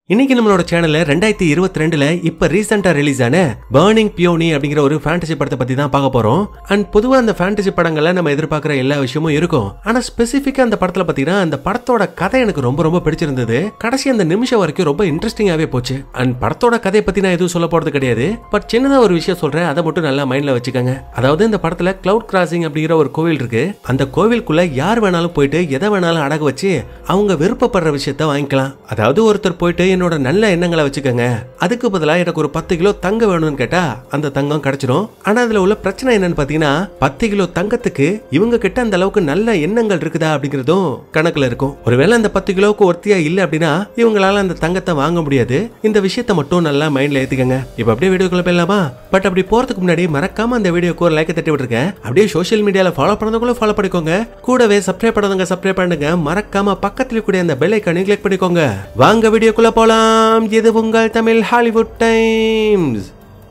இன்னைக்கு நம்மளோட சேனல்ல ரெண்டாயிரத்தி இருபத்தி ரெண்டுல இப்ப ரீசெண்டா ரிலீஸ் ஆன பர்னிங் பியோனி அப்படிங்கிற ஒரு ஃபேண்டசி படத்தை பத்தி தான் பார்க்க போறோம் அண்ட் பொதுவா அந்த ஃபேண்டசி படங்கள்ல நம்ம எதிர்பார்க்கிற எல்லா விஷயமும் இருக்கும் ஆனா ஸ்பெசிஃபிக்கா அந்த படத்துல பாத்தீங்கன்னா அந்த படத்தோட கதை எனக்கு ரொம்ப ரொம்ப பிடிச்சிருந்தது கடைசி அந்த நிமிஷம் வரைக்கும் ரொம்ப இன்ட்ரெஸ்டிங்காவே போச்சு அண்ட் படத்தோட கதையை பத்தி நான் எதுவும் சொல்ல போறது கிடையாது பட் சின்னதா ஒரு விஷயம் சொல்றேன் அதை மட்டும் நல்லா மைண்ட்ல வச்சுக்கோங்க அதாவது இந்த படத்துல கிளவுட் கிராசிங் அப்படிங்கிற ஒரு கோவில் இருக்கு அந்த கோவிலுக்குள்ள யார் வேணாலும் போயிட்டு எதை வேணாலும் அடகு வச்சு அவங்க விருப்பப்படுற விஷயத்த வாங்கிக்கலாம் அதாவது ஒருத்தர் போயிட்டு என்னோட நல்ல எண்ணங்களை வச்சுக்கோங்க அதுக்கு பதிலா எனக்கு ஒரு பத்து கிலோ தங்கம் வேணும்னு கேட்டா அந்த தங்கம் கிடைச்சிடும் ஆனா அதுல உள்ள பிரச்சனை என்னன்னு பாத்தீங்கன்னா பத்து கிலோ தங்கத்துக்கு இவங்க கிட்ட அந்த அளவுக்கு நல்ல எண்ணங்கள் இருக்குதா அப்படிங்கறதும் கணக்குல இருக்கும் ஒருவேளை அந்த பத்து கிலோவுக்கு ஒருத்தியா இல்ல அப்படின்னா இவங்களால அந்த தங்கத்தை வாங்க முடியாது இந்த விஷயத்த மட்டும் நல்லா மைண்ட்ல ஏத்திக்கங்க இப்ப அப்படியே வீடியோக்குள்ள போயிடலாமா பட் அப்படி போறதுக்கு முன்னாடி மறக்காம அந்த வீடியோக்கு ஒரு லைக் தட்டி விட்டுருக்கேன் அப்படியே சோஷியல் மீடியால ஃபாலோ பண்ணதுக்குள்ள ஃபாலோ பண்ணிக்கோங்க கூடவே சப்ஸ்கிரைப் பண்ணாதவங்க சப்ஸ்கிரைப் பண்ணுங்க மறக்காம பக்கத்துல கூட அந்த பெல் ஐக்கானையும் கிளிக் பண்ணிக்கோங்க வாங்க வீடியோக்குள்ள போலாம் இது உங்கள் தமிழ் ஹாலிவுட் டைம்ஸ்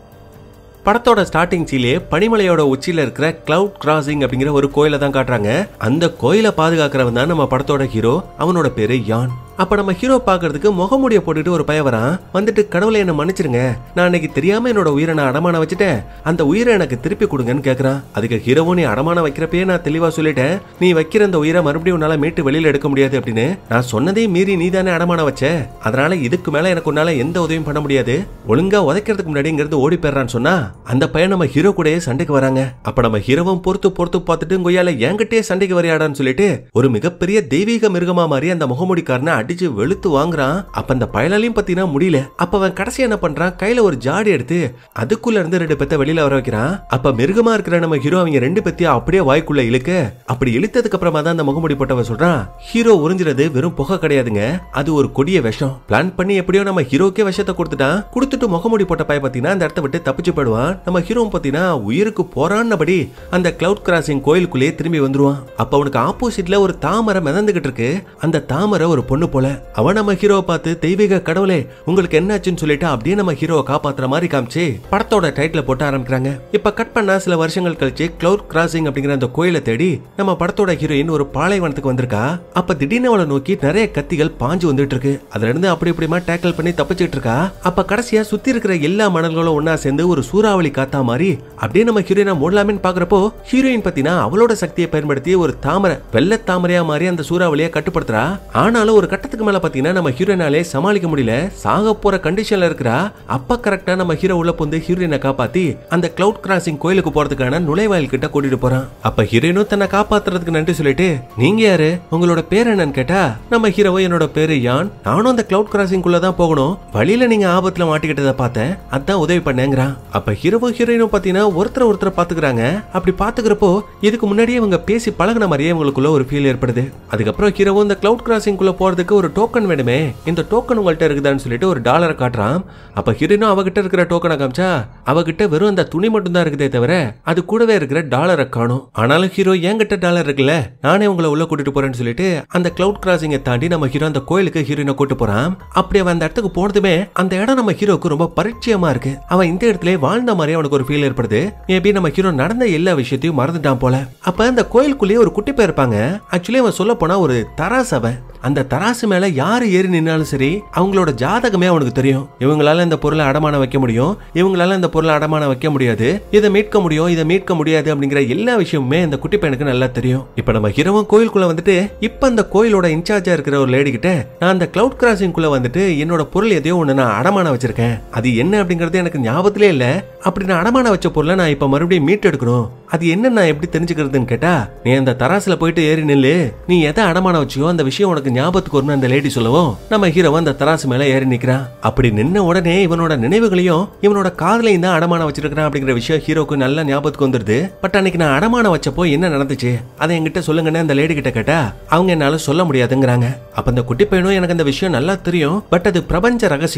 படத்தோட ஸ்டார்டிங் சீலே பனிமலையோட உச்சியில இருக்கிற கிளவுட் கிராசிங் அப்படிங்கிற ஒரு கோயிலை தான் காட்டுறாங்க அந்த கோயிலை பாதுகாக்கிறவன் தான் நம்ம படத்தோட ஹீரோ அவனோட பேரு யான் அப்ப நம்ம ஹீரோ பாக்குறதுக்கு முகமூடிய போட்டுட்டு ஒரு பையன் வரான் வந்துட்டு கடவுளை என்ன மன்னிச்சிருங்க நான் அன்னைக்கு தெரியாம என்னோட உயிரை நான் அடமான வச்சுட்டேன் அந்த உயிரை எனக்கு திருப்பி கொடுங்கன்னு கேக்குறான் அதுக்கு ஹீரோவும் நீ அடமான வைக்கிறப்பயே நான் தெளிவா சொல்லிட்டேன் நீ வைக்கிற அந்த உயிரை மறுபடியும் உன்னால மீட்டு வெளியில எடுக்க முடியாது அப்படின்னு நான் சொன்னதே மீறி நீ தானே அடமான வச்ச அதனால இதுக்கு மேல எனக்கு உன்னால எந்த உதவியும் பண்ண முடியாது ஒழுங்கா உதைக்கிறதுக்கு முன்னாடி இங்கிருந்து ஓடி போயிடுறான்னு சொன்னா அந்த பையன் நம்ம ஹீரோ கூடயே சண்டைக்கு வராங்க அப்ப நம்ம ஹீரோவும் பொறுத்து பொறுத்து பார்த்துட்டு கொய்யால என்கிட்டயே சண்டைக்கு வரையாடான்னு சொல்லிட்டு ஒரு மிகப்பெரிய தெய்வீக மிருகமா மாதிரி அந்த முகமுடிக்காரனை அடிச்சு வெளுத்து வாங்குறான் அப்ப அந்த பயலாலையும் பத்தினா முடியல அப்ப அவன் கடைசி என்ன பண்றான் கையில ஒரு ஜாடி எடுத்து அதுக்குள்ள இருந்து ரெண்டு பெத்த வெளியில வர வைக்கிறான் அப்ப மிருகமா இருக்கிற நம்ம ஹீரோ அவங்க ரெண்டு பெத்தையும் அப்படியே வாய்க்குள்ள இழுக்க அப்படி இழுத்ததுக்கு அப்புறமா தான் அந்த முகமுடி போட்டவன் சொல்றான் ஹீரோ உறிஞ்சிறது வெறும் புகை கிடையாதுங்க அது ஒரு கொடிய விஷம் பிளான் பண்ணி எப்படியோ நம்ம ஹீரோக்கே விஷத்தை கொடுத்துட்டான் கொடுத்துட்டு முகமுடி போட்ட பைய பாத்தீங்கன்னா அந்த இடத்த விட்டு தப்பிச்சு போயிடுவான் நம்ம ஹீரோ பாத்தீங்கன்னா உயிருக்கு போறான்னபடி அந்த கிளவுட் கிராசிங் கோயிலுக்குள்ளேயே திரும்பி வந்துருவான் அப்ப அவனுக்கு ஆப்போசிட்ல ஒரு தாமரை மிதந்துகிட்டு இருக்கு அந்த தாமரை ஒரு பொண்ணு போல அவன் நம்ம ஹீரோவை பார்த்து தெய்வீக கடவுளே உங்களுக்கு என்னாச்சுன்னு சொல்லிட்டு அப்படியே நம்ம ஹீரோவை காப்பாத்துற மாதிரி காமிச்சு படத்தோட டைட்டில் போட்டு ஆரம்பிக்கிறாங்க இப்ப கட் பண்ணா சில வருஷங்கள் கழிச்சு கிளவுட் கிராசிங் அப்படிங்கிற அந்த கோயிலை தேடி நம்ம படத்தோட ஹீரோயின் ஒரு பாலைவனத்துக்கு வந்திருக்கா அப்ப திடீர்னு அவளை நோக்கி நிறைய கத்திகள் பாஞ்சு வந்துட்டு இருக்கு அதுல இருந்து அப்படி இப்படிமா டேக்கிள் பண்ணி தப்பிச்சிட்டு இருக்கா அப்ப கடைசியா சுத்தி இருக்கிற எல்லா மணல்களும் ஒன்னா சேர்ந்து ஒரு சூறாவளி காத்தா மாதிரி அப்படியே நம்ம ஹீரோயினா மூடலாமேன்னு பாக்குறப்போ ஹீரோயின் பத்தினா அவளோட சக்தியை பயன்படுத்தி ஒரு தாமரை வெள்ள தாமரையா மாதிரி அந்த சூறாவளியை கட்டுப்படுத்துறா ஆனாலும் ஒரு கட்டத்துக்கு மேல பாத்தீங்கன்னா நம்ம ஹீரோயினாலே சமாளிக்க முடியல சாக போற கண்டிஷன்ல இருக்கிறா அப்ப கரெக்டா நம்ம ஹீரோ உள்ள புந்து ஹீரோயினை காப்பாத்தி அந்த கிளவுட் கிராசிங் கோயிலுக்கு போறதுக்கான நுழைவாயில் கிட்ட கூட்டிட்டு போறான் அப்ப ஹீரோயினும் தன்னை காப்பாத்துறதுக்கு நன்றி சொல்லிட்டு நீங்க யாரு உங்களோட பேர் என்னன்னு கேட்டா நம்ம ஹீரோவோ என்னோட பேரு யான் நானும் அந்த கிளவுட் கிராசிங் குள்ள தான் போகணும் வழியில நீங்க ஆபத்துல மாட்டிக்கிட்டதை பார்த்தேன் அதான் உதவி பண்ணேங்கிறான் அப்ப ஹீரோவோ ஹீரோயினும் பாத்தீங்கன்னா ஒருத்தர் ஒருத்தர் பாத்துக்கிறாங்க அப்படி பாத்துக்கிறப்போ இதுக்கு முன்னாடியே இவங்க பேசி பழகுன மாதிரியே இவங்களுக்குள்ள ஒரு ஃபீல் ஏற்படுது அதுக்கப்புறம் ஹீரோவும் இந்த கிளவுட் கிராசிங் குள்ள போறதுக்கு ஒரு டோக்கன் வேணுமே இந்த டோக்கன் உங்கள்ட்ட இருக்குதான்னு சொல்லிட்டு ஒரு டாலரை காட்டுறான் அப்ப ஹீரோனும் அவகிட்ட இருக்கிற டோக்கனை காமிச்சா அவகிட்ட வெறும் அந்த துணி மட்டும் தான் இருக்குதே தவிர அது கூடவே இருக்கிற டாலரை காணும் ஆனாலும் ஹீரோ என்கிட்ட டாலர் இருக்குல்ல நானே உங்களை உள்ள கூட்டிட்டு போறேன்னு சொல்லிட்டு அந்த கிளவுட் கிராசிங்கை தாண்டி நம்ம ஹீரோ அந்த கோயிலுக்கு ஹீரோயினை கூட்டு போறான் அப்படி அவன் அந்த இடத்துக்கு போனதுமே அந்த இடம் நம்ம ஹீரோக்கு ரொம்ப பரிச்சயமா இருக்கு அவன் இந்த இடத்துல வாழ்ந்த மாதிரி அவனுக்கு ஒரு ஃபீல் ஏற்படுது மேபி நம்ம ஹீரோ நடந்த எல்லா விஷயத்தையும் மறந்துட்டான் போல அப்ப அந்த கோயிலுக்குள்ளேயே ஒரு குட்டி பேர் இருப்பாங்க ஆக்சுவலி அவன் சொல்ல போனா ஒரு தராசு அவன் அந்த தராசு மேல யாரு ஏறி நின்னாலும் சரி அவங்களோட ஜாதகமே அவனுக்கு தெரியும் இவங்களால இந்த பொருளை அடமான வைக்க முடியும் இவங்களால இந்த பொருளை அடமான வைக்க முடியாது இதை மீட்க முடியும் இதை மீட்க முடியாது அப்படிங்கிற எல்லா விஷயமுமே அந்த குட்டி பையனுக்கு நல்லா தெரியும் இப்ப நம்ம ஹீரோவும் கோயிலுக்குள்ள வந்துட்டு இப்ப அந்த கோயிலோட இன்சார்ஜா இருக்கிற ஒரு லேடி கிட்ட நான் அந்த கிளவுட் கிராசிங் குள்ள வந்துட்டு என்னோட பொருள் எதையோ ஒண்ணு நான் அடமான வச்சிருக்கேன் அது என்ன அப்படிங்கறது எனக்கு ஞாபகத்திலே இல்ல அப்படி நான் அடமான வச்ச பொருளை நான் இப்ப மறுபடியும் மீட்டு எடுக்கணும் அது என்ன நான் எப்படி தெரிஞ்சுக்கிறதுன்னு கேட்டா நீ அந்த தராசுல போயிட்டு ஏறி நில்லு நீ எதை அடமான வச்சியோ அந்த விஷயம் உனக்கு ஞாபகத்துக்கு வரும்னு அந்த லேடி சொல்லவும் நம்ம ஹீரோவன் அந்த தராசு மேல ஏறி நிக்கிறான் அப்படி நின்ன உடனே இவனோட நினைவுகளையும் இவனோட காதலையும் தான் அடமான வச்சிருக்கான் அப்படிங்கிற விஷயம் ஹீரோக்கு நல்ல ஞாபகத்துக்கு வந்துருது பட் அன்னைக்கு நான் அடமான வச்சப்போ என்ன நடந்துச்சு அதை என்கிட்ட சொல்லுங்கன்னு அந்த லேடி கிட்ட கேட்டா அவங்க என்னால சொல்ல முடியாதுங்கிறாங்க அப்ப அந்த குட்டி பையனும் எனக்கு அந்த விஷயம் நல்லா தெரியும் பட் அது பிரபஞ்ச ரகசியம்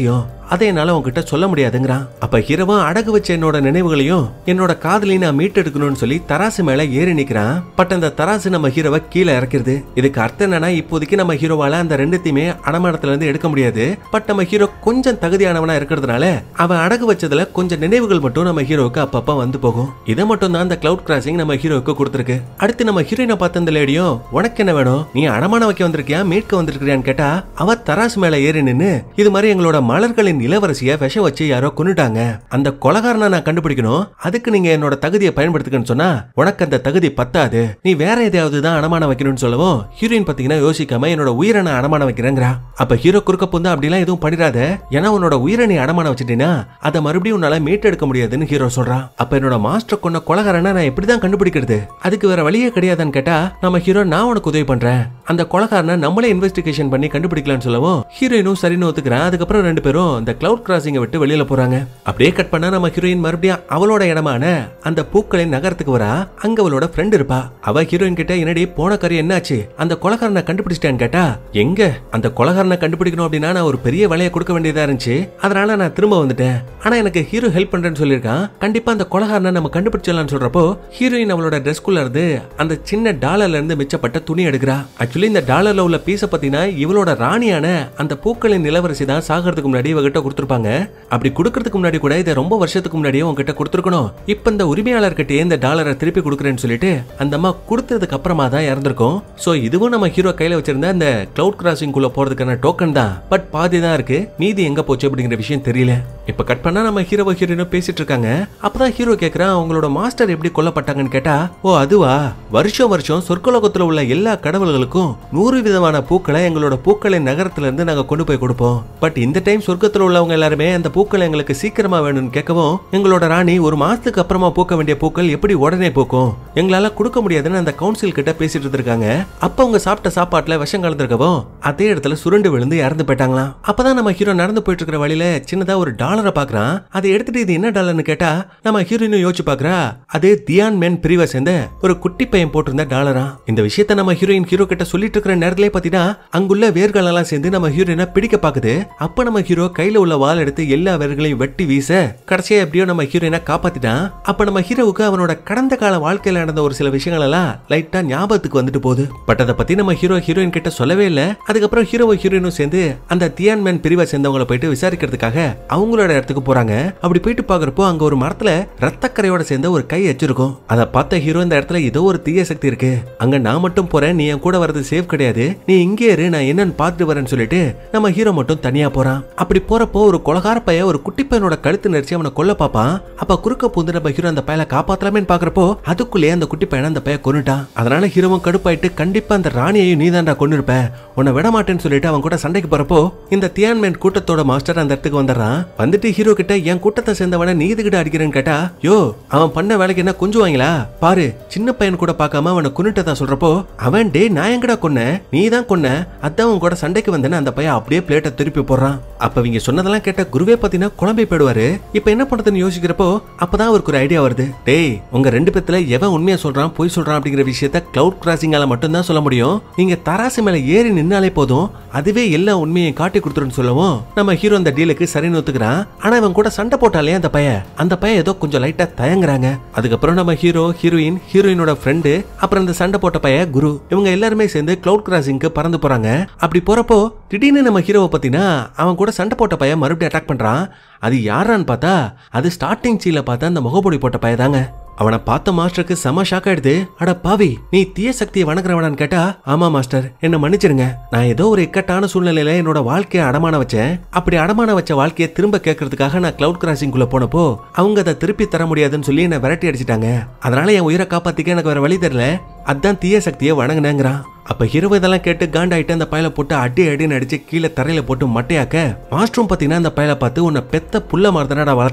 அதை என்னால உன்கிட்ட சொல்ல முடியாதுங்கிறான் அப்ப ஹீரோவும் அடகு வச்ச என்னோட நினைவுகளையும் என்னோட காதலையும் நான் மீட்டெடுக்கணும்னு சொல்லி தராசு மேல ஏறி நிக்கிறான் பட் அந்த தராசு நம்ம ஹீரோவை கீழே இறக்கிருது இதுக்கு அர்த்தம் என்னன்னா இப்போதைக்கு நம்ம ஹீரோவால அந்த ரெண்டுத்தையுமே அடமானத்துல இருந்து எடுக்க முடியாது பட் நம்ம ஹீரோ கொஞ்சம் தகுதியானவனா இருக்கிறதுனால அவன் அடகு வச்சதுல கொஞ்சம் நினைவுகள் மட்டும் நம்ம ஹீரோவுக்கு அப்பப்ப வந்து போகும் இதை மட்டும் தான் அந்த கிளவுட் கிராசிங் நம்ம ஹீரோவுக்கு கொடுத்துருக்கு அடுத்து நம்ம ஹீரோயினை பார்த்த அந்த லேடியும் உனக்கு என்ன வேணும் நீ அடமான வைக்க வந்திருக்கியா மீட்க வந்திருக்கிறியான்னு கேட்டா அவ தராசு மேல ஏறி நின்னு இது மாதிரி எங்களோட மலர்களின் இளவரசிய விஷம் வச்சு யாரோ கொன்னுட்டாங்க அந்த கொலகாரனை நான் கண்டுபிடிக்கணும் அதுக்கு நீங்க என்னோட தகுதியை பயன்படுத்துக்கன்னு சொன்னா உனக்கு அந்த தகுதி பத்தாது நீ வேற எதையாவது தான் அடமானம் வைக்கணும்னு சொல்லவும் ஹீரோயின் பாத்தீங்கன்னா யோசிக்காம என்னோட உயிரை நான் அடமானம் வைக்கிறேங்கிறா அப்ப ஹீரோ குறுக்க புந்தா அப்படிலாம் எதுவும் பண்ணிடாத ஏன்னா உன்னோட உயிரை நீ அடமானம் வச்சிட்டீங்கன்னா அதை மறுபடியும் உன்னால மீட்டெடுக்க முடியாதுன்னு ஹீரோ சொல்றான் அப்ப என்னோட மாஸ்டர் கொண்ட கொலகாரனை நான் எப்படிதான் கண்டுபிடிக்கிறது அதுக்கு வேற வழியே கிடையாதுன்னு கேட்டா நம்ம ஹீரோ நான் உனக்கு உதவி பண்றேன் அந்த கொலகாரனை நம்மளே இன்வெஸ்டிகேஷன் பண்ணி கண்டுபிடிக்கலாம்னு சொல்லவும் ஹீரோயினும் சரின்னு ஒத்துக்கிறேன் அதுக்கப்புறம் ரெண்டு பேரும் இந்த கிளவுட் கிராசிங்கை விட்டு வெளியில போறாங்க அப்படியே கட் பண்ணா நம்ம ஹீரோயின் மறுபடியும் அவளோட இடமான அந்த பூக்களின் நகரத்துக்கு வரா அங்க அவளோட ஃப்ரெண்ட் இருப்பா அவ ஹீரோயின் கிட்ட என்னடி போன கறி என்னாச்சு அந்த கொலகாரனை கண்டுபிடிச்சிட்டேன்னு கேட்டா எங்க அந்த கொலகாரனை கண்டுபிடிக்கணும் அப்படின்னா நான் ஒரு பெரிய வேலையை கொடுக்க வேண்டியதா இருந்துச்சு அதனால நான் திரும்ப வந்துட்டேன் ஆனா எனக்கு ஹீரோ ஹெல்ப் பண்றேன்னு சொல்லியிருக்கான் கண்டிப்பா அந்த கொலகாரனை நம்ம கண்டுபிடிச்சிடலாம்னு சொல்றப்போ ஹீரோயின் அவளோட ட்ரெஸ்குள்ள இருந்து அந்த சின்ன டாலர்ல இருந்து மிச்சப்பட்ட துணி எடுக்கிறா ஆக்சுவலி இந்த டாலர்ல உள்ள பீஸ பத்தினா இவளோட ராணியான அந்த பூக்களின் நிலவரசி தான் சாகிறதுக்கு முன்னாடி இவகிட்ட கொடுத்துருப்பாங்க அப்படி கொடுக்கறதுக்கு முன்னாடி கூட இதை ரொம்ப வருஷத்துக்கு முன்னாடியே உங்ககிட்ட கொடுத்துருக்கணும் இப்ப இந்த உரிமையாளர்கிட்டயே இந்த டாலரை திருப்பி கொடுக்குறேன்னு சொல்லிட்டு அந்த அம்மா கொடுத்ததுக்கு அப்புறமா தான் இறந்திருக்கும் சோ இதுவும் நம்ம ஹீரோ கையில வச்சிருந்த அந்த கிளவுட் கிராசிங் குள்ள போறதுக்கான டோக்கன் தான் பட் பாதி தான் இருக்கு மீதி எங்க போச்சு அப்படிங்கிற விஷயம் தெரியல இப்ப கட் பண்ணா நம்ம ஹீரோவோ ஹீரோயினும் பேசிட்டு இருக்காங்க அப்பதான் ஹீரோ கேக்குறான் அவங்களோட மாஸ்டர் எப்படி கொல்லப்பட்டாங்கன்னு கேட்டா ஓ அதுவா வருஷம் வருஷம் சொர்க்கலோகத்துல உள்ள எல்லா கடவுள்களுக்கும் நூறு விதமான பூக்களை எங்களோட பூக்களின் நகரத்துல இருந்து நாங்க கொண்டு போய் கொடுப்போம் பட் இந்த டைம் சொர்க்கத்துல உள்ளவங்க எல்லாருமே அந்த பூக்களை எங்களுக்கு சீக்கிரமா வேணும்னு கேட்கவும் எங்களோட ராணி ஒரு மாசத்துக்கு அப்புறமா பூக்க வேண்டிய பூக்கள் எப்படி உடனே பூக்கும் எங்களால கொடுக்க முடியாதுன்னு அந்த கவுன்சில் கிட்ட பேசிட்டு இருந்திருக்காங்க அப்ப அவங்க சாப்பிட்ட சாப்பாட்டுல விஷம் கலந்துருக்கவும் அதே இடத்துல சுருண்டு விழுந்து இறந்து போயிட்டாங்களாம் அப்பதான் நம்ம ஹீரோ நடந்து போயிட்டு இருக்கிற வழியில சின்னதா ஒரு டாலரை பாக்குறான் அதை எடுத்துட்டு இது என்ன டாலர்னு கேட்டா நம்ம ஹீரோயினும் யோசிச்சு பாக்குறா அது தியான் மேன் பிரிவை சேர்ந்த ஒரு குட்டி பையன் போட்டிருந்த டாலரா இந்த விஷயத்த நம்ம ஹீரோயின் ஹீரோ கிட்ட சொல்லிட்டு இருக்கிற நேரத்திலே பாத்தீங்கன்னா அங்குள்ள வேர்கள் எல்லாம் சேர்ந்து நம்ம ஹீரோயினை பிடிக்க பாக்குது அப்ப நம்ம ஹீரோ கையில உள்ள வாள் எடுத்து எல்லா வேர்களையும் வெட்டி வீச கடைசியா எப்படியோ நம்ம ஹீரோயினை காப்பாத்திட்டான் அப்ப நம்ம ஹீரோவுக்கு அவனோட கடந்த கால வாழ்க்கையில நடந்த ஒரு சில விஷயங்கள் எல்லாம் லைட்டா ஞாபகத்துக்கு வந்துட்டு போகுது பட் அதை பத்தி நம்ம ஹீரோ ஹீரோயின் கிட்ட சொல்லவே இல்ல அதுக்கப்புறம் ஹீரோ ஹீரோயினும் சேர்ந்து அந்த தியான் மேன் பிரிவை சேர்ந்தவங்களை போயிட்டு விசாரிக்கிறதுக்காக அவங்களோட இடத்துக்கு போறாங்க அப்படி போயிட்டு பாக்குறப்போ அங்க ஒரு மரத்துல ரத்தக்கரையோட சேர்ந்த ஒரு கை வச்சிருக்கும் அதை பார்த்த ஹீரோ இந்த இடத்துல ஏதோ ஒரு தீய சக்தி இருக்கு அங்க நான் மட்டும் போறேன் நீ என் கூட வர்றது சேஃப் கிடையாது நீ இங்கே இரு நான் என்னன்னு பார்த்துட்டு வரேன்னு சொல்லிட்டு நம்ம ஹீரோ மட்டும் தனியா போறான் அப்படி போறப்போ ஒரு கொலகார பைய ஒரு குட்டி பையனோட கழுத்து நெரிச்சு அவனை கொல்ல பாப்பான் அப்ப குறுக்க பூந்து நம்ம ஹீரோ அந்த பையனை காப்பாத்தலாமேன்னு பாக்குறப்போ அதுக்குள்ளேயே அந்த குட்டி பையனை அந்த பையன் கொன்னுட்டான் அதனால ஹீரோவும் கடுப்பாயிட்டு கண்டிப்பா அந்த ராணியையும் நீ தான்டா கொண்டு இருப்ப உன்னை விட மாட்டேன்னு சொல்லிட்டு அவன் கூட சண்டைக்கு போறப்போ இந்த தியான்மேன் கூட்டத்தோட மாஸ்டர் அந்த இடத்துக்கு வந்துடுறான் வந்துட்டு ஹீரோ கிட்ட என் கூட்டத்தை சேர்ந்தவன நீ இதுகிட்ட அடிக்கிறேன்னு கேட்டா யோ அவன் பண்ண வேலைக்கு என்ன கொஞ்சம் வாங்களா பாரு சின்ன பையன் கூட பார்க்காம அவனை கொன்னுட்டதா சொல்றப்போ அவன் டே நான் எங்கடா கொன்ன நீ தான் கொன்ன அதான் அவன் கூட சண்டைக்கு வந்தேன்னு அந்த பையன் அப்படியே பிளேட்டை திருப்பி போடுறான் அப்ப இவங்க சொன்னதெல்லாம் கேட்ட குருவே பாத்தீங்கன்னா குழம்பி போயிடுவாரு இப்ப என்ன பண்றதுன்னு யோசிக்கிறப்போ அப்பதான் அவருக்கு ஒரு ஐடியா வருது டேய் உங்க ரெண்டு பேத்துல எவன் உண்மையா சொல்றான் பொய் சொல்றான் அப்படிங்கிற விஷயத்த கிளவுட் கிராசிங்கால மட்டும்தான் சொல்ல முடியும் நீங்க தராசு மேல ஏறி நின்னாலே போதும் அதுவே எல்லா உண்மையும் காட்டி கொடுத்துருன்னு சொல்லவும் நம்ம ஹீரோ அந்த டீலுக்கு சரின்னு ஒத்துக்கிறான் ஆனா இவன் கூட சண்டை போட்டாலே அந்த பையன் அந்த பையன் ஏதோ கொஞ்சம் லைட்டா தயங்குறாங்க அதுக்கப்புறம் நம்ம ஹீரோ ஹீரோயின் ஹீரோயினோட ஃப்ரெண்டு அப்புறம் அந்த சண்டை போட்ட பையன் குரு இவங்க எல்லாருமே சேர்ந்து கிளவுட் கிராசிங்க்கு பறந்து போறாங்க அப்படி போறப்போ திடீர்னு நம்ம ஹீரோவை பத்தினா அவன் கூட சண்டை போட்ட பையன் மறுபடியும் அட்டாக் பண்றான் அது யாரான்னு பார்த்தா அது ஸ்டார்டிங் சீல பார்த்தா அந்த முகப்பொடி போட்ட பையன் தாங்க அவனை பார்த்த மாஸ்டருக்கு செம ஷாக் ஆயிடுது அட பாவி நீ தீய சக்தியை வணங்குறவனான்னு கேட்டா ஆமா மாஸ்டர் என்ன மன்னிச்சிருங்க நான் ஏதோ ஒரு இக்கட்டான சூழ்நிலையில என்னோட வாழ்க்கையை அடமான வச்சேன் அப்படி அடமான வச்ச வாழ்க்கையை திரும்ப கேட்கறதுக்காக நான் கிளவுட் கிராசிங் குள்ள போனப்போ அவங்க அதை திருப்பி தர முடியாதுன்னு சொல்லி என்ன விரட்டி அடிச்சிட்டாங்க அதனால என் உயிரை காப்பாத்திக்க எனக்கு வேற வழி தெரியல அதான் தீய சக்தியை வணங்கினேங்கிறான் அப்ப ஹீரோ இதெல்லாம் கேட்டு காண்டாயிட்டு அந்த பயலை போட்டு அடி அடின்னு அடிச்சு கீழே தரையில போட்டு மட்டையாக்க மாஸ்டரும் பாத்தீங்கன்னா அந்த பயலை பார்த்து உன்னை பெத்த புள்ள மாதிரி வளர்த்தேன்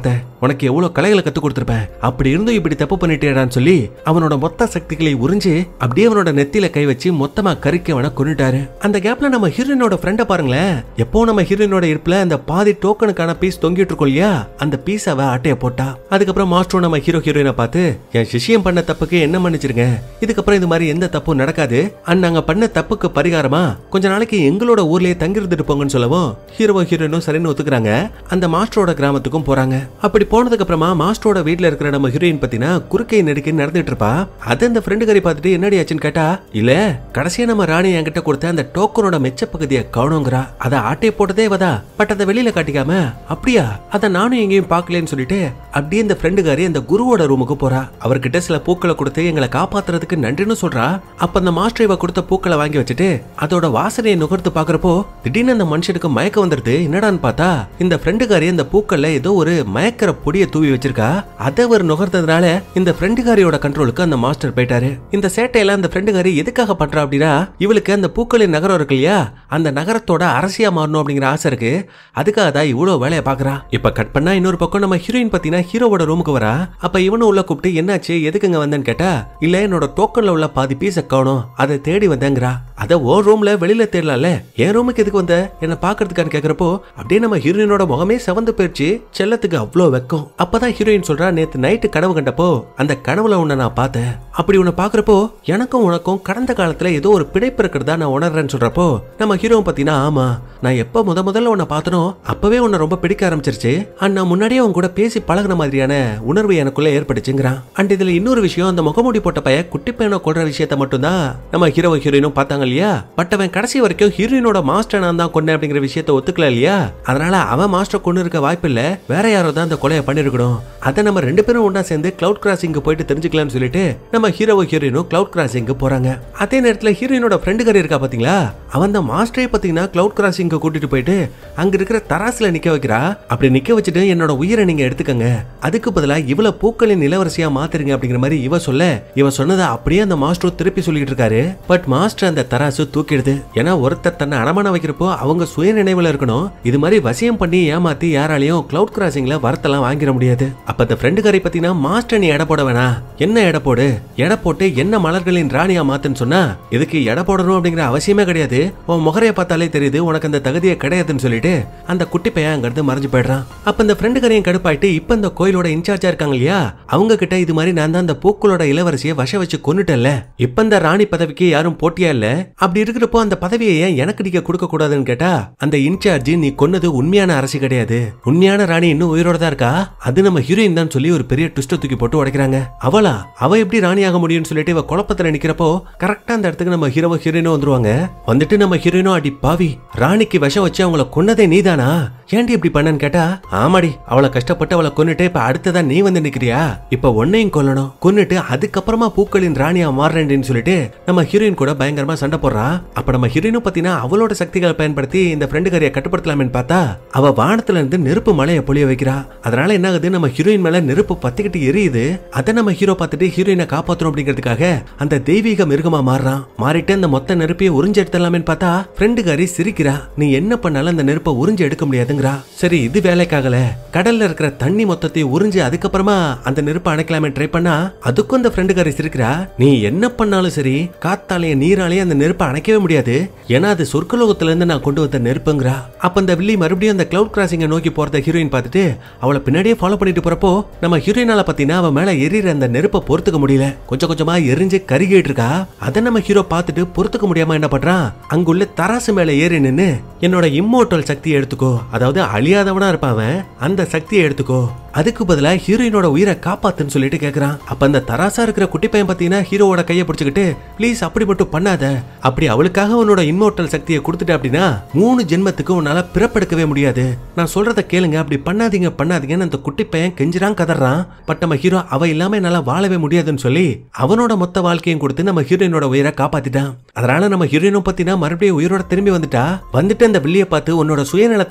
உனக்கு எவ்வளவு கலைகளை கத்து கொடுத்திருப்பேன் அப்படி இருந்தும் இப்படி தப்பு பண்ணிட்டேடான்னு சொல்லி அவனோட மொத்த சக்திகளை உறிஞ்சு அப்படியே அவனோட நெத்தியில கை வச்சு மொத்தமா கறிக்க அவனை கொண்டுட்டாரு அந்த கேப்ல நம்ம ஹீரோயினோட ஃப்ரெண்ட பாருங்களேன் எப்போ நம்ம ஹீரோயினோட இருப்புல அந்த பாதி டோக்கனுக்கான பீஸ் தொங்கிட்டு இருக்கோம் இல்லையா அந்த பீஸ் அவ ஆட்டைய போட்டா அதுக்கப்புறம் மாஸ்டர் நம்ம ஹீரோ ஹீரோயினை பார்த்து என் சிஷ்யம் பண்ண தப்புக்கு என்ன மன்னிச்சிருங்க இதுக்கப்புறம் இது மாதிரி எந்த தப்பும் நடக்காது அண்ட் நாங்க பண்ண தப்புக்கு பரிகாரமா கொஞ்ச நாளைக்கு எங்களோட ஊர்லயே தங்கி இருந்துட்டு போங்கன்னு சொல்லவும் ஹீரோ ஹீரோயினும் சரின்னு ஒத்துக்கிறாங்க அந்த மாஸ்டரோட கிராமத்துக்கும் போறாங்க அப்படி போனதுக்கு அப்புறமா மாஸ்டரோட வீட்ல இருக்கிற நம்ம ஹீரோயின் பத்தினா குறுக்கை நெடுக்கி நடந்துட்டு இருப்பா அது அந்த ஃப்ரெண்டு கறி பார்த்துட்டு என்னடி ஆச்சுன்னு கேட்டா இல்ல கடைசியா நம்ம ராணி என்கிட்ட கொடுத்த அந்த டோக்கனோட மெச்ச பகுதியை கவனங்கிறா அத ஆட்டைய போட்டதே வதா பட் அதை வெளியில காட்டிக்காம அப்படியா அத நானும் எங்கேயும் பார்க்கலன்னு சொல்லிட்டு அப்படியே இந்த ஃப்ரெண்டுகாரி அந்த குருவோட ரூமுக்கு போறா அவர்கிட்ட சில பூக்களை கொடுத்து எங்களை காப்பாத்துறதுக்கு நன்றின்னு சொல்றா அப்ப அந்த மாஸ்டர் இவ கொடுத்த பூக்களை வாங்கி வச்சுட்டு அதோட வாசனையை நுகர்ந்து பாக்குறப்போ திடீர்னு அந்த மனுஷனுக்கு மயக்கம் வந்துருது என்னடான்னு பார்த்தா இந்த ஃப்ரெண்டுகாரி அந்த பூக்கள்ல ஏதோ ஒரு மயக்கிற பொடியை தூவி வச்சிருக்கா அதை அவர் நுகர்ந்ததுனால இந்த ஃப்ரெண்டுகாரியோட கண்ட்ரோலுக்கு அந்த மாஸ்டர் போயிட்டாரு இந்த சேட்டையெல்லாம் அந்த ஃப்ரெண்டுகாரி எதுக்காக பண்றா அப்படின்னா இவளுக்கு அந்த பூக்களின் நகரம் இருக்கு இல்லையா அந்த நகரத்தோட அரசியா மாறணும் அப்படிங்கிற ஆசை இருக்கு அதுக்காக தான் இவ்வளவு வேலையை பாக்குறா இப்ப கட் பண்ணா இன்னொரு பக்கம் நம்ம ஹீரோயின் பாத்தீங்கன்னா ஹீரோவோட ரூமுக்கு வரா அப்ப இவனும் உள்ள கூப்பிட்டு என்னாச்சு எதுக்குங்க வந்தேன்னு கேட்டா இல்ல என்னோட டோக்கன்ல உள்ள பாதி பீஸ காணும் அதை தேடி வந்தேங்கிறா அத ஓ ரூம்ல வெளியில தேடலாம்ல என் ரூமுக்கு எதுக்கு வந்த என்ன பாக்குறதுக்கான்னு கேக்குறப்போ அப்படியே நம்ம ஹீரோயினோட முகமே செவந்து போயிடுச்சு செல்லத்துக்கு அவ்வளோ வெக்கம் அப்பதான் ஹீரோயின் சொல்றா நேத்து நைட்டு கனவு கண்டப்போ அந்த கனவுல உன்னை நான் பார்த்தேன் அப்படி உன்னை பாக்குறப்போ எனக்கும் உனக்கும் கடந்த காலத்துல ஏதோ ஒரு பிணைப்பு இருக்கிறதா நான் உணர்றேன்னு சொல்றப்போ நம்ம ஹீரோ பாத்தீங்கன்னா ஆமா நான் எப்ப முத முதல்ல உன்னை பார்த்தனோ அப்பவே உன்னை ரொம்ப பிடிக்க ஆரம்பிச்சிருச்சு அண்ட் நான் முன்னாடியே உன் கூட பேசி பழகுன மாதிரியான உணர்வு எனக்குள்ள ஏற்பட்டுச்சுங்கிறான் அண்ட் இதுல இன்னொரு விஷயம் அந்த முகமூடி போட்ட பைய குட்டி பையனை கொள்ற விஷயத்த மட்டும்தான் நம்ம ஹீரோ ஹீரோயினும் பார்த்தாங்க இல்லையா பட் அவன் கடைசி வரைக்கும் ஹீரோயினோட மாஸ்டர் நான் தான் கொண்டேன் அப்படிங்கிற விஷயத்த ஒத்துக்கல இல்லையா அதனால அவன் மாஸ்டர் கொண்டு இருக்க வாய்ப்பு இல்ல வேற யாரோ தான் அந்த கொலையை பண்ணிருக்கணும் அதை நம்ம ரெண்டு பேரும் ஒண்ணா சேர்ந்து கிளவுட் கிராசிங் போயிட்டு தெரிஞ்சுக்கலாம்னு சொல்லிட்டு நம்ம ஹீரோ ஹீரோயினும் கிளவுட் கிராசிங் போறாங்க அதே நேரத்துல ஹீரோயினோட ஃப்ரெண்டு கறி இருக்கா பாத்தீங்களா அவன் தான் மாஸ்டரே பாத்தீங்கன்னா கிளவுட் கிராசிங் கூட்டிட்டு போயிட்டு அங்க இருக்கிற தராசுல நிக்க வைக்கிறா அப்படி நிக்க வச்சுட்டு என்னோட உயிரை நீங்க எடுத்துக்கங்க அதுக்கு பதிலா இவள பூக்களின் இளவரசியா மாத்துறீங்க அப்படிங்கிற மாதிரி இவ சொல்ல இவ சொன்னதை அப்படியே அந்த மாஸ்டர் திருப்பி சொல்லிட்டு இருக்காரு பட் மாஸ்டர் அந்த தராசு தூக்கிடுது ஏன்னா ஒருத்தர் தன்னை அடமான வைக்கிறப்போ அவங்க சுய நினைவுல இருக்கணும் இது மாதிரி வசியம் பண்ணி ஏமாத்தி யாராலையும் கிளவுட் கிராசிங்ல வரத்தெல்லாம் வாங்கிட முடியாது அப்ப அந்த ஃப்ரெண்டுக்காரை பத்தினா மாஸ்டர் நீ எடை போட வேணாம் என்ன எடை போடு எடை போட்டு என்ன மலர்களின் ராணியா மாத்துன்னு சொன்னா இதுக்கு எடை போடணும் அப்படிங்கிற அவசியமே கிடையாது உன் முகரைய பார்த்தாலே தெரியுது உனக்கு அந்த தகுதியே கிடையாதுன்னு சொல்லிட்டு அந்த குட்டி பையன் அங்க இருந்து மறைஞ்சு போயிடுறான் அப்ப இந்த ஃப்ரெண்டு கரையும் கடுப்பாயிட்டு இப்ப இந்த கோயிலோட இன்சார்ஜா இருக்காங்க இல்லையா அவங்க கிட்ட இது மாதிரி நான் தான் அந்த பூக்களோட இளவரசியை வச வச்சு கொன்னுட்டேன்ல இப்ப இந்த ராணி பதவிக்கு யாரும் போட்டியா இல்ல அப்படி இருக்கிறப்போ அந்த பதவியை ஏன் எனக்கு நீங்க கொடுக்க கூடாதுன்னு கேட்டா அந்த இன்சார்ஜ் நீ கொன்னது உண்மையான அரசி கிடையாது உண்மையான ராணி இன்னும் உயிரோட தான் இருக்கா அது நம்ம ஹீரோயின் தான் சொல்லி ஒரு பெரிய ட்விஸ்ட தூக்கி போட்டு உடைக்கிறாங்க அவளா அவ எப்படி ராணி ஆக முடியும்னு சொல்லிட்டு இவ குழப்பத்துல நிக்கிறப்போ கரெக்டா அந்த இடத்துக்கு நம்ம ஹீரோ ஹீரோயினும் வந்துருவாங்க வந்துட்டு நம்ம ஹீரோயினும் அடி பாவி ராணிக்கு விஷம் வச்சு அவங்கள கொன்னதே நீதானா ஏன்டி இப்படி பண்ணன்னு கேட்டா ஆமாடி அவளை கஷ்டப்பட்டு அவளை கொன்னுட்டு இப்ப அடுத்ததா நீ வந்து நிக்கிறியா இப்ப உன்னையும் கொல்லணும் கொன்னுட்டு அதுக்கப்புறமா பூக்களின் ராணியா மாறுறேன்னு சொல்லிட்டு நம்ம ஹீரோயின் கூட பயங்கரமா சண்டை போடுறா அப்ப நம்ம ஹீரோயினும் பாத்தீங்கன்னா அவளோட சக்திகளை பயன்படுத்தி இந்த ஃப்ரெண்டு கரையை கட்டுப்படுத்தலாமேன்னு பார்த்தா அவ வானத்துல இருந்து நெருப்பு மலையை பொழிய வைக்கிறா அதனால என்ன ஆகுது நம்ம ஹீரோயின் மேல நெருப்பு பத்திக்கிட்டு எரியுது அதை நம்ம ஹீரோ பார்த்துட்டு ஹீரோயினை காப்பாத்தணும் அப்படிங்கிறதுக்காக அந்த தெய்வீக மிருகமா மாறுறான் மாறிட்டு அந்த மொத்த நெருப்பையும் உறிஞ்சு எடுத்துடலாமேன்னு பார்த்தா ஃப்ரெண்டு காரி சிரிக்கிறா நீ என்ன பண்ணாலும் அந்த நெருப்பை உறிஞ்சு எடுக்க முடியாதுங்கிறா சரி இது வேலைக்காகல கடல்ல இருக்கிற தண்ணி மொத்தத்தையும் உறிஞ்சு அதுக்கப்புறமா அந்த நெருப்பை அணைக்கலாமே ட்ரை பண்ணா அதுக்கும் அந்த ஃப்ரெண்டு காரி சிரிக்கிறா நீ என்ன பண்ணாலும் சரி காத்தாலையும் நீராலையும் அந்த நெருப்பை அணைக்கவே முடியாது ஏன்னா அது சொர்க்கலோகத்துல இருந்து நான் கொண்டு வந்த நெருப்புங்கிறா அப்ப அந்த வில்லி மறுபடியும் அந்த கிளவுட் கிராசிங்கை நோக்கி போறத ஹீரோயின் பார்த்துட்டு அவளை பின்னாடியே ஃபாலோ பண்ணிட்டு போறப்போ நம்ம ஹீரோயினால பாத்தீங்கன்னா அவன் மேல எரியற அந்த நெருப்பை பொறுத்துக்க முடியல கொஞ்சம் கொஞ்சமா எரிஞ்சு கருகிட்டு இருக்கா அதை நம்ம ஹீரோ பார்த்துட்டு பொறுத்துக்க முடியாம என்ன பண்றான் அங்குள்ள தராசு மேல ஏறி நின்னு என்னோட இம்மோட்டல் சக்தியை எடுத்துக்கோ அதாவது அழியாதவனா இருப்பான் அவன் அந்த சக்தியை எடுத்துக்கோ அதுக்கு பதிலா ஹீரோயினோட உயிரை காப்பாத்துன்னு சொல்லிட்டு கேக்குறான் அப்ப அந்த தராசா இருக்கிற குட்டி பையன் பாத்தீங்கன்னா ஹீரோவோட கையை பிடிச்சுக்கிட்டு ப்ளீஸ் அப்படி மட்டும் பண்ணாத அப்படி அவளுக்காக உன்னோட இம்மோட்டல் சக்தியை கொடுத்துட்ட அப்படின்னா மூணு ஜென்மத்துக்கு உன்னால பிறப்பெடுக்கவே முடியாது நான் சொல்றத கேளுங்க அப்படி பண்ணாதீங்க பண்ணாதீங்கன்னு அந்த குட்டி பையன் கெஞ்சிரான் கதறான் பட் நம்ம ஹீரோ அவ இல்லாம என்னால வாழவே முடியாதுன்னு சொல்லி அவனோட மொத்த வாழ்க்கையும் கொடுத்து நம்ம ஹீரோயினோட உயிரை காப்பாத்திட்டான் அதனால நம்ம ஹீரோயினும் பத்தினா மறுபடியும் உயிரோட திரும்பி வந்துட்டா வந்துட்டு அந்த வில்லிய பார்த்து உன்னோட சுயநலத்துக்காக நம்ம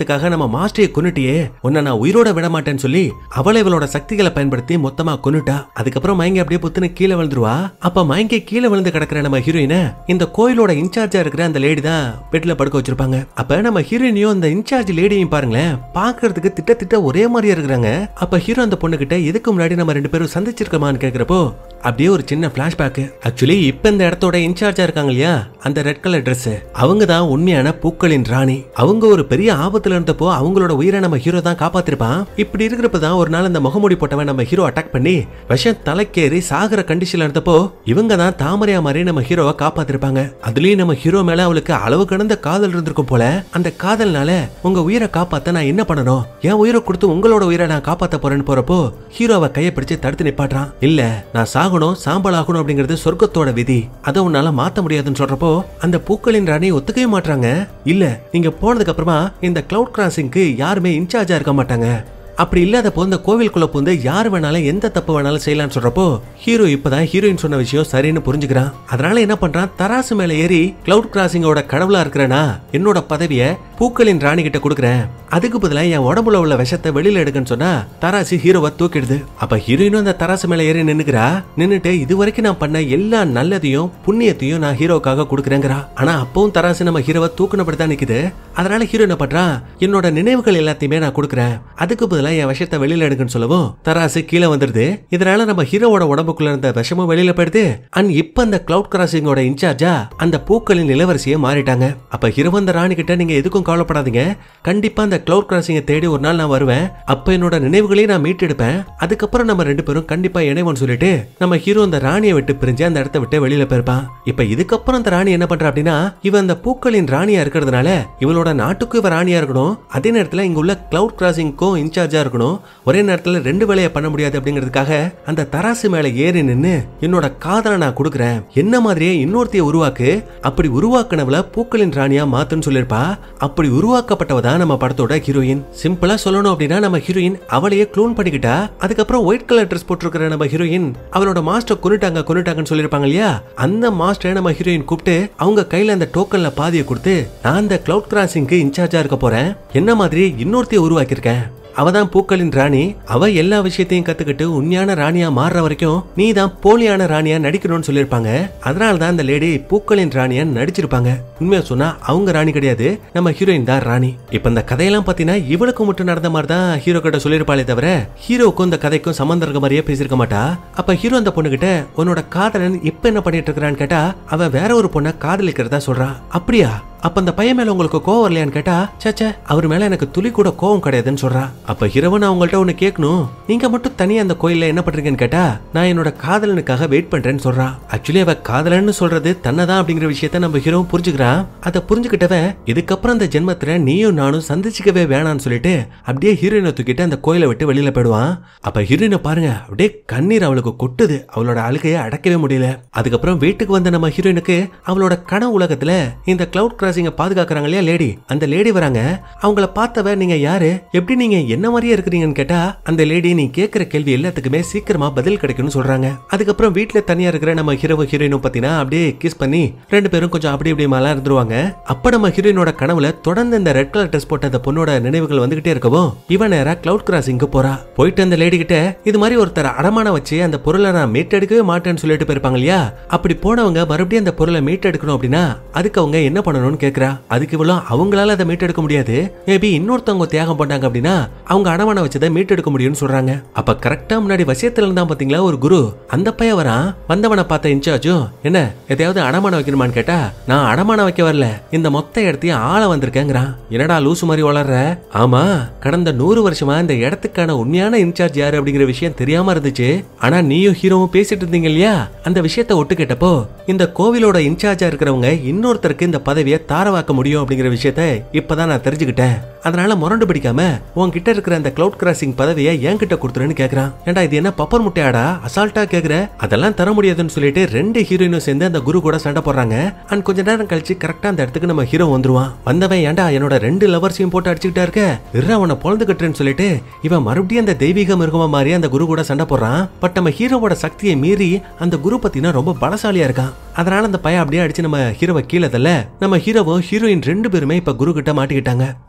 நம்ம மாஸ்டரைய கொன்னுட்டியே உன்னை நான் உயிரோட விட மாட்டேன்னு சொல்லி அவளை இவளோட சக்திகளை பயன்படுத்தி மொத்தமா கொன்னுட்டா அதுக்கப்புறம் மயங்கி அப்படியே புத்துன்னு கீழே விழுந்துருவா அப்ப மயங்கி கீழே விழுந்து கிடக்குற நம்ம ஹீரோயினை இந்த கோயிலோட இன்சார்ஜா இருக்கிற அந்த லேடி தான் பெட்ல படுக்க வச்சிருப்பாங்க அப்ப நம்ம ஹீரோயினையும் அந்த இன்சார்ஜ் லேடியையும் பாருங்களேன் பாக்குறதுக்கு திட்ட திட்ட ஒரே மாதிரியா இருக்கிறாங்க அப்ப ஹீரோ அந்த பொண்ணு கிட்ட இதுக்கு முன்னாடி நம்ம ரெண்டு பேரும் சந்திச்சிருக்கோமான்னு கேக்குறப்போ அப்படியே ஒரு சின்ன பிளாஷ்பேக் ஆக்சுவலி இப்ப இந்த இடத்தோட இன்சார்ஜா இருக்காங்க இல்லையா அந்த ரெட் கலர் Dress அவங்க தான் உண்மையான பூக்களின் ராணி அவங்க ஒரு பெரிய ஆபத்துல இருந்தப்போ அவங்களோட உயிரை நம்ம ஹீரோ தான் காப்பாத்திருப்பான் இப்படி இருக்கிறப்ப தான் ஒரு நாள் அந்த முகமூடி போட்டவன் நம்ம ஹீரோ அட்டாக் பண்ணி விஷம் தலைக்கேறி சாகுற கண்டிஷன்ல இருந்தப்போ இவங்க தான் தாமரையா மாதிரி நம்ம ஹீரோவை காப்பாத்திருப்பாங்க அதுலயும் நம்ம ஹீரோ மேல அவளுக்கு அளவு கடந்த காதல் இருந்திருக்கும் போல அந்த காதல்னால உங்க உயிரை காப்பாத்த நான் என்ன பண்ணணும் என் உயிரை கொடுத்து உங்களோட உயிரை நான் காப்பாத்த போறேன்னு போறப்போ ஹீரோவை கையை பிடிச்சு தடுத்து நிப்பாட்டுறான் இல்ல நான் சாகணும் சாம்பல் ஆகணும் அப்படிங்கிறது சொர்க்கத்தோட விதி அதை உன்னால மாத்த முடியாதுன்னு சொல்றப்போ அந்த பூக்களின் ராணி ஒத்துக்கவே மாட்றாங்க இல்ல நீங்க போனதுக்கு அப்புறமா இந்த கிளவுட் கிராசிங்க்கு யாருமே இன்சார்ஜா இருக்க மாட்டாங்க அப்படி இல்லாதப்போ இந்த கோவிலுக்குள்ள பூந்து யார் வேணாலும் எந்த தப்பு வேணாலும் செய்யலாம்னு சொல்றப்போ ஹீரோ இப்பதான் ஹீரோயின் சொன்ன விஷயம் சரின்னு புரிஞ்சுக்கிறான் அதனால என்ன பண்றான் தராசு மேல ஏறி கிளவுட் கிராசிங்கோட கடவுளா இருக்கிறேனா என்னோட பதவிய பூக்களின் ராணி கிட்ட கொடுக்குறேன் அதுக்கு பதிலா என் உடம்புல உள்ள விஷத்தை வெளியில எடுக்கன்னு சொன்னா தராசு ஹீரோவை தூக்கிடுது அப்ப ஹீரோயினும் அந்த தராசு மேல ஏறி நின்னுக்கிறா நின்னுட்டு இது வரைக்கும் நான் பண்ண எல்லா நல்லதையும் புண்ணியத்தையும் நான் ஹீரோக்காக கொடுக்குறேங்கிறா ஆனா அப்பவும் தராசு நம்ம ஹீரோவை தூக்குனபடி தான் நிக்குது அதனால ஹீரோ என்ன பண்றா என்னோட நினைவுகள் எல்லாத்தையுமே நான் கொடுக்குறேன் அதுக்கு பதிலா என் விஷத்தை வெளியில எடுக்குன்னு சொல்லவும் தராசு கீழே வந்துருது இதனால நம்ம ஹீரோவோட உடம்புக்குள்ள இருந்த விஷமும் வெளியில போயிடுது அண்ட் இப்ப அந்த கிளவுட் கிராசிங்கோட இன்சார்ஜா அந்த பூக்களின் இளவரசியை மாறிட்டாங்க அப்ப ஹீரோ அந்த ராணி கிட்ட நீங்க எதுக்கும் கவலைப்படாதீங்க கண்டிப்பா அந்த கிளவுட் கிராசிங்கை தேடி ஒரு நாள் நான் வருவேன் அப்ப என்னோட நினைவுகளையும் நான் மீட்டெடுப்பேன் அதுக்கப்புறம் நம்ம ரெண்டு பேரும் கண்டிப்பா இணைவோம்னு சொல்லிட்டு நம்ம ஹீரோ அந்த ராணியை விட்டு பிரிஞ்சு அந்த இடத்த விட்டு வெளியில போயிருப்பான் இப்ப இதுக்கப்புறம் அந்த ராணி என்ன பண்றா அப்படின்னா இவ அந்த பூக்களின் ராணியா இருக்கிறதுனால இவளோட நாட்டுக்கும் இவ ராணியா இருக்கணும் அதே நேரத்துல இங்க உள்ள கிளவுட் கிராசிங்க்கும் இன்சார்ஜா இருக்கணும் ஒரே நேரத்துல ரெண்டு வேலையை பண்ண முடியாது அப்படிங்கிறதுக்காக அந்த தராசு மேல ஏறி நின்னு என்னோட காதலை நான் கொடுக்குறேன் என்ன மாதிரியே இன்னொருத்தைய உருவாக்கு அப்படி உருவாக்குனவள பூக்களின் ராணியா மாத்துன்னு சொல்லிருப்பா அப்படி உருவாக்கப்பட்டவ தான் நம்ம படத்தோட ஹீரோயின் சிம்பிளா சொல்லணும் அப்படின்னா நம்ம ஹீரோயின் அவளையே க்ளோன் பண்ணிக்கிட்டா அதுக்கப்புறம் ஒயிட் கலர் ட்ரெஸ் போட்டிருக்கிற நம்ம ஹீரோயின் அவளோட மாஸ்டர் கொன்னுட்டாங்க கொன்னுட்டாங்கன்னு சொல்லிருப்பாங்க இல்லையா அந்த மாஸ்டரை நம்ம ஹீரோயின் கூப்பிட்டு அவங்க கையில அந்த டோக்கன்ல பாதியை கொடுத்து நான் அந்த கிளவுட் கிராசிங்க்கு இன்சார்ஜா இருக்க போறேன் என்ன மாதிரி இன்னொருத்தைய உருவாக்கியிருக்கேன் அவ தான் பூக்களின் ராணி அவ எல்லா விஷயத்தையும் கத்துக்கிட்டு உண்மையான ராணியா மாறுற வரைக்கும் நீ தான் போலியான ராணியா நடிக்கணும்னு சொல்லியிருப்பாங்க அதனால தான் அந்த லேடி பூக்களின் ராணியா நடிச்சிருப்பாங்க உண்மையா சொன்னா அவங்க ராணி கிடையாது நம்ம ஹீரோயின் தான் ராணி இப்ப இந்த கதையெல்லாம் பாத்தீங்கன்னா இவளுக்கு மட்டும் நடந்த மாதிரி தான் ஹீரோ கிட்ட சொல்லியிருப்பாளே தவிர ஹீரோக்கும் இந்த கதைக்கும் சம்பந்தம் இருக்க மாதிரியே பேசியிருக்க மாட்டா அப்ப ஹீரோ அந்த பொண்ணு கிட்ட உன்னோட காதலன் இப்ப என்ன பண்ணிட்டு இருக்கிறான்னு கேட்டா அவ வேற ஒரு பொண்ணை காதலிக்கிறதா சொல்றா அப்படியா அப்ப அந்த பையன் மேல உங்களுக்கு கோவம் வரலையான்னு கேட்டா சேச்சே அவர் மேல எனக்கு துளி கூட கோவம் கிடையாதுன்னு சொல்றா அப்ப ஹீரோவன் அவங்கள்ட்ட ஒண்ணு கேட்கணும் நீங்க மட்டும் தனியா அந்த கோயில்ல என்ன பண்றீங்கன்னு கேட்டா நான் என்னோட காதலனுக்காக வெயிட் பண்றேன்னு சொல்றா ஆக்சுவலி அவ காதலன்னு சொல்றது தன்னதான் அப்படிங்கிற விஷயத்த நம்ம ஹீரோ புரிஞ்சுக்கிறான் அதை புரிஞ்சுக்கிட்டவன் இதுக்கப்புறம் அந்த ஜென்மத்துல நீயும் நானும் சந்திச்சுக்கவே வேணாம்னு சொல்லிட்டு அப்படியே ஹீரோயினை தூக்கிட்டு அந்த கோயிலை விட்டு வெளியில போயிடுவான் அப்ப ஹீரோயினை பாருங்க அப்படியே கண்ணீர் அவளுக்கு கொட்டுது அவளோட அழுகையை அடக்கவே முடியல அதுக்கப்புறம் வீட்டுக்கு வந்த நம்ம ஹீரோயினுக்கு அவளோட கனவு உலகத்துல இந்த கிளவுட் கிராசிங்க பாதுகாக்கறாங்க இல்லையா லேடி அந்த லேடி வராங்க அவங்கள பார்த்தவ நீங்க யாரு எப்படி நீங்க என்ன மாதிரியே இருக்கிறீங்கன்னு கேட்டா அந்த லேடி நீ கேட்கிற கேள்வி எல்லாத்துக்குமே சீக்கிரமா பதில் கிடைக்கும்னு சொல்றாங்க அதுக்கப்புறம் வீட்ல தனியா இருக்கிற நம்ம ஹீரோ ஹீரோயினும் பாத்தீங்கன்னா அப்படியே கிஸ் பண்ணி ரெண்டு பேரும் கொஞ்சம் அப்படி இப்படி மேல இருந்துருவாங்க அப்ப நம்ம ஹீரோயினோட கனவுல தொடர்ந்து இந்த ரெட் கலர் ட்ரெஸ் போட்ட அந்த பொண்ணோட நினைவுகள் வந்துகிட்டே இருக்கவும் இவன் நேரா கிளவுட் கிராசிங்க்கு போறா போயிட்டு அந்த லேடி கிட்ட இது மாதிரி ஒருத்தர் அடமான வச்சு அந்த பொருளை நான் மீட்டெடுக்கவே மாட்டேன்னு சொல்லிட்டு போயிருப்பாங்க இல்லையா அப்படி போனவங்க மறுபடியும் அந்த பொருளை மீட்டெடுக்கணும் அப்படின்னா அதுக்கு அவங்க என்ன பண்ணணும்னு கேக்குறா அதுக்கு இவ்வளவு அவங்களால அதை மீட்டெடுக்க முடியாது மேபி இன்னொருத்தவங்க தியாகம் பண்ணாங்க அப்படின்னா அவங்க அடமான வச்சதை மீட்டெடுக்க முடியும்னு சொல்றாங்க அப்ப கரெக்டா முன்னாடி வசியத்துல இருந்தா பாத்தீங்களா ஒரு குரு அந்த பையன் வரான் வந்தவனை பார்த்த இன்சார்ஜும் என்ன எதையாவது அடமான வைக்கணுமான்னு கேட்டா நான் அடமான வைக்க வரல இந்த மொத்த இடத்தையும் ஆள வந்திருக்கேங்கிறான் என்னடா லூசு மாதிரி வளர்ற ஆமா கடந்த நூறு வருஷமா இந்த இடத்துக்கான உண்மையான இன்சார்ஜ் யாரு அப்படிங்கிற விஷயம் தெரியாம இருந்துச்சு ஆனா நீயும் ஹீரோவும் பேசிட்டு இருந்தீங்க இல்லையா அந்த விஷயத்த ஒட்டு கேட்டப்போ இந்த கோவிலோட இன்சார்ஜா இருக்கிறவங்க இன்னொருத்தருக்கு இந்த பதவியை தாரவாக்க முடியும் அப்படிங்கிற விஷயத்த இப்பதான் நான் தெரிஞ்சுக்கிட்டேன் அதனால முரண்டு பிடிக்காம உன்கிட்ட இருக்கிற அந்த கிளவுட் கிராசிங் பதவியை என்கிட்ட கொடுத்துருன்னு கேக்குறான் ஏன்டா இது என்ன பப்பர் முட்டையாடா அசால்ட்டா கேக்குற அதெல்லாம் தர முடியாதுன்னு சொல்லிட்டு ரெண்டு ஹீரோயினும் சேர்ந்து அந்த குரு கூட சண்டை போடுறாங்க அண்ட் கொஞ்ச நேரம் கழிச்சு கரெக்டா அந்த இடத்துக்கு நம்ம ஹீரோ வந்துருவான் வந்தவன் ஏன்டா என்னோட ரெண்டு லவர்ஸையும் போட்டு அடிச்சுக்கிட்டா இருக்க இரு அவனை பொழந்து கட்டுறேன்னு சொல்லிட்டு இவன் மறுபடியும் அந்த தெய்வீக மிருகமா மாதிரி அந்த குரு கூட சண்டை போடுறான் பட் நம்ம ஹீரோவோட சக்தியை மீறி அந்த குரு பத்தினா ரொம்ப பலசாலியா இருக்கான் அதனால அந்த பையன் அப்படியே அடிச்சு நம்ம ஹீரோவை கீழே தள்ள நம்ம ஹீரோவும் ஹீரோயின் ரெண்டு பேருமே இப்ப குரு கிட்ட மாட்டிக்கிட்டாங்க அப்ப ஒண்ணு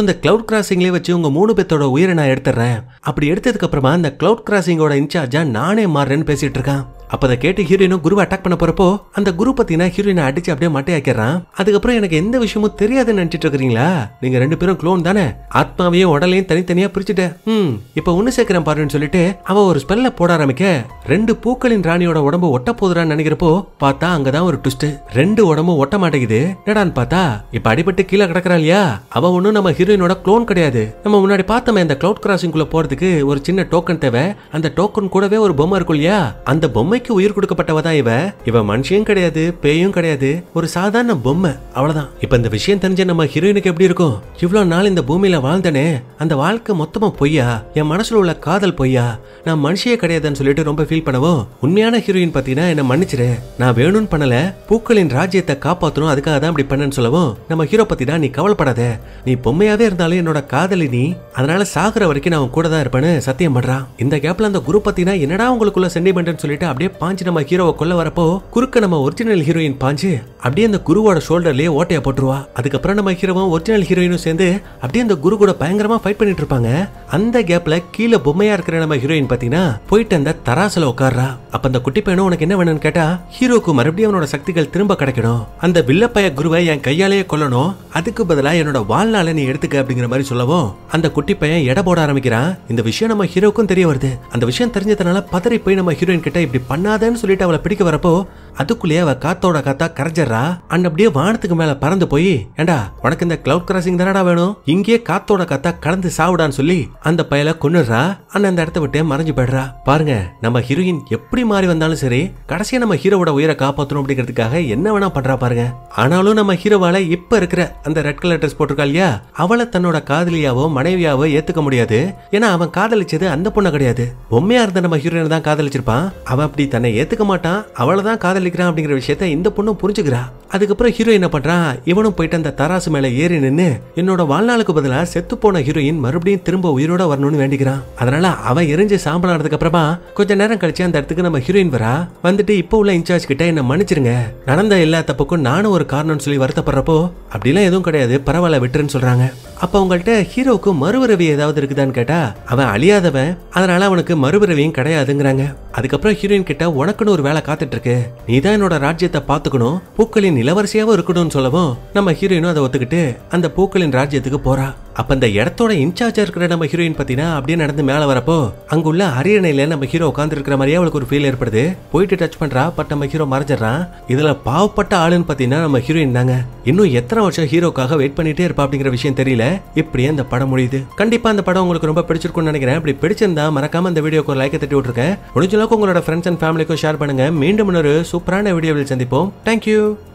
இந்த கிளவுட் கிராசிங்லேயே வச்சு உங்க மூணு பேத்தோட உயிரை நான் எடுத்துறேன் அப்படி எடுத்ததுக்கு அப்புறமா இந்த கிளவுட் கிராசிங்கோட இன்சார்ஜா நானே மாறுறேன்னு பேசிட்டு இருக்கான் அப்ப அதை கேட்டு ஹீரோயினும் குருவை அட்டாக் பண்ண போறப்போ அந்த குரு பத்தினா ஹீரோயினை அடிச்சு அப்படியே மட்டையாக்கிறான் அதுக்கப்புறம் எனக்கு எந்த விஷயமும் தெரியாதுன்னு நினைச்சிட்டு இருக்கிறீங்களா நீங்க ரெண்டு பேரும் க்ளோன் தானே ஆத்மாவையும் உடலையும் தனித்தனியா பிரிச்சுட்டேன் ம் இப்ப ஒண்ணு சேர்க்கிறேன் பாருன்னு சொல்லிட்டு அவ ஒரு ஸ்பெல்ல போட ஆரம்பிக்க ரெண்டு பூக்களின் ராணியோட உடம்பு ஒட்ட போதுறான்னு நினைக்கிறப்போ பார்த்தா அங்கதான் ஒரு ட்விஸ்ட் ரெண்டு உடம்பும் ஒட்ட மாட்டேங்குது என்னடான்னு பார்த்தா இப்ப அடிபட்டு கீழே கிடக்குறா இல்லையா அவ ஒண்ணும் நம்ம ஹீரோயினோட க்ளோன் கிடையாது நம்ம முன்னாடி பார்த்தோமே இந்த கிளவுட் கிராசிங் குள்ள போறதுக்கு ஒரு சின்ன டோக்கன் தேவை அந்த டோக்கன் கூடவே ஒரு பொம்மை இருக்கும் இல்லையா அந்த பொம்மைக்கு உயிர் கொடுக்கப்பட்டவ தான் இவ இவ மனுஷியும் கிடையாது பேயும் கிடையாது ஒரு சாதாரண பொம்மை அவ்வளவுதான் இப்ப இந்த விஷயம் தெரிஞ்ச நம்ம ஹீரோயினுக்கு எப்படி இருக்கும் இவ்வளவு நாள் இந்த பூமியில வாழ்ந்தனே அந்த வாழ்க்கை மொத்தமா பொய்யா என் மனசுல உள்ள காதல் பொய்யா நான் மனுஷியே கிடையாதுன்னு சொல்லிட்டு ரொம்ப ஃபீல் பண்ணவும் உண்மையான ஹீரோயின் பாத்தீங்கன்னா என்ன மன்னிச்சிரு நான் வேணும்னு பண்ணல பூக்களின் ராஜ்யத்தை காப்பாத்தணும் அதுக்காக தான் இப்படி பண்ணேன்னு சொல்லவும் நம்ம ஹீரோ பத்தி தான் நீ கவலைப்படாத நீ பொம்மையாவே இருந்தாலும் என்னோட காதலி நீ அதனால சாகுற வரைக்கும் நான் உன் கூட தான் இருப்பேன்னு சத்தியம் பண்றான் இந்த கேப்ல அந்த குரு பத்தினா என்னடா உங்களுக்குள்ள சென்டிமெண்ட்னு சொல்லிட்டு அப்படியே பாஞ்சு நம்ம ஹீரோவை கொல்ல வரப்போ குறுக்க நம்ம ஒரிஜினல் ஹீரோயின் பாஞ்சு அப்படியே அந்த குருவோட ஷோல்டர்லயே ஓட்டையா போட்டுருவா அதுக்கப்புறம் நம்ம ஹீரோவும் ஒரிஜினல் ஹீரோயினும் சேர்ந்து அப்படியே அந்த குரு கூட பயங்கரமா ஃபைட் பண்ணிட்டு இருப்பாங்க அந்த கேப்ல கீழே பொம்மையா இருக்கிற நம்ம ஹீரோயின் பாத்தீங்கன்னா போயிட்டு அந்த தராசுல உட்கார்றா அப்ப அந்த குட்டி பையனும் உனக்கு என்ன வேணும்னு கேட்டா ஹீரோக்கு மறுபடியும் அவனோட சக்திகள் திரும்ப கிடைக்கணும் அந்த வில்லப்பைய குருவை என் கையாலேயே கொல்லணும் அதுக்கு பதிலா என்னோட வாழ்நாளை நீ எடுத்துக்க அப்படிங்கிற மாதிரி சொல்லவும் அந்த குட்டி பையன் எடை போட ஆரம்பிக்கிறான் இந்த விஷயம் நம்ம ஹீரோக்கும் தெரிய வருது அந்த விஷயம் தெரிஞ்சதுனால பதறி போய் நம்ம ஹீரோயின் கிட்ட இப்படி பண்ணாதேன்னு சொல்லிட்டு அவளை பிடிக்க வரப்போ அதுக்குள்ளேயே அவ காத்தோட காத்தா கரைஞ்சிடுறா அண்ட் அப்படியே வானத்துக்கு மேல பறந்து போய் ஏண்டா உனக்கு இந்த கிளவுட் கிராசிங் தானடா வேணும் இங்கேயே காத்தோட காத்தா கலந்து சாவுடான்னு சொல்லி அந்த பயல கொன்னுடுறா அண்ணன் அந்த இடத்த விட்டு மறைஞ்சு போயிடுறா பாருங்க நம்ம ஹீரோயின் எப்படி மாறி வந்தாலும் சரி கடைசியா நம்ம ஹீரோவோட உயிரை காப்பாத்தணும் அப்படிங்கிறதுக்காக என்ன வேணா பண்றா பாருங்க ஆனாலும் நம்ம ஹீரோவால இப்ப இருக்கிற அந்த ரெட் கலர் ட்ரெஸ் போட்டிருக்கா இல்லையா அவளை தன்னோட காதலியாவோ மனைவியாவோ ஏத்துக்க முடியாது ஏன்னா அவன் காதலிச்சது அந்த பொண்ணை கிடையாது பொம்மையா இருந்த நம்ம ஹீரோயின் தான் காதலிச்சிருப்பான் அவன் அப்படி தன்னை ஏத்துக்க மாட்டான் அவளை தான் காதலிக்கிறான் அப்படிங்கிற விஷயத்த இந்த பொண்ணும் புரிஞ்சுக்கிறா அதுக்கப்புறம் ஹீரோ என்ன பண்றான் இவனும் போயிட்டு அந்த தராசு மேல ஏறி நின்னு என்னோட வாழ்நாளுக்கு பதிலா செத்து போன ஹீரோயின் மறுபடியும் திரும்ப உயிரோட வரணும்னு வேண்டிக்கிறான் அதனால அவன் எரிஞ்சு சாம்பலானதுக்கு அப்புறமா கொஞ்ச நேரம் கழிச்சு அந்த இடத்துக்கு நம்ம ஹீரோயின் வரா வந்துட்டு இப்போ உள்ள இன்சார்ஜ் கிட்ட என்ன மன்னிச்சிருங்க நடந்த எல்லா தப்புக்கும் நானும் ஒரு காரணம்னு சொல்லி வருத்தப்படுறப்போ அப்படிலாம் எதுவும் கிடையாது பரவாயில்ல விட்டுருன்னு சொல்றாங்க அப்ப உங்கள்ட்ட ஹீரோவுக்கு மறுபிறவி ஏதாவது இருக்குதான்னு கேட்டா அவன் அழியாதவன் அதனால அவனுக்கு மறுபிறவியும் கிடையாதுங்கிறாங்க அதுக்கப்புறம் ஹீரோயின் கிட்ட உனக்குன்னு ஒரு வேலை காத்துட்டு இருக்கு நீ தான் என்னோட ராஜ்யத்தை பாத்துக்கணும் பூக்களின் இளவரசியாவும் இருக்கணும்னு சொல்லவும் நம்ம ஹீரோயினும் அதை ஒத்துக்கிட்டு அந்த பூக்களின் ராஜ்யத்துக்கு போறா அப்ப அந்த இடத்தோட இன்சார்ஜா இருக்கிற நம்ம ஹீரோயின் பாத்தீங்கன்னா அப்படியே நடந்து மேல வரப்போ அங்குள்ள அரியணையில நம்ம ஹீரோ உட்கார்ந்து இருக்கிற மாதிரியே அவளுக்கு ஒரு ஃபீல் ஏற்படுது போயிட்டு டச் பண்றா பட் நம்ம ஹீரோ மறைஞ்சிடறான் இதுல பாவப்பட்ட ஆளுன்னு பாத்தீங்கன்னா நம்ம ஹீரோயின் தாங்க இன்னும் எத்தனை வருஷம் ஹீரோக்காக வெயிட் பண்ணிட்டே இருப்பா அப்படிங்கிற விஷயம் தெரியல இப்படியே அந்த படம் முடியுது கண்டிப்பா அந்த படம் உங்களுக்கு ரொம்ப பிடிச்சிருக்கும்னு நினைக்கிறேன் அப்படி பிடிச்சிருந்தா மறக்காம இந்த வீடியோக்கு ஒரு லைக்கை தட்டி விட்டுருக்கேன் முடிஞ்ச அளவுக்கு உங்களோட ஃப்ரெண்ட்ஸ் அண்ட் ஃபேமிலிக்கும் ஷேர் பண்ணுங்க மீண்டும் இன்னொரு சூப்பரான வீடியோவில் சந்திப்போம் தேங்க்யூ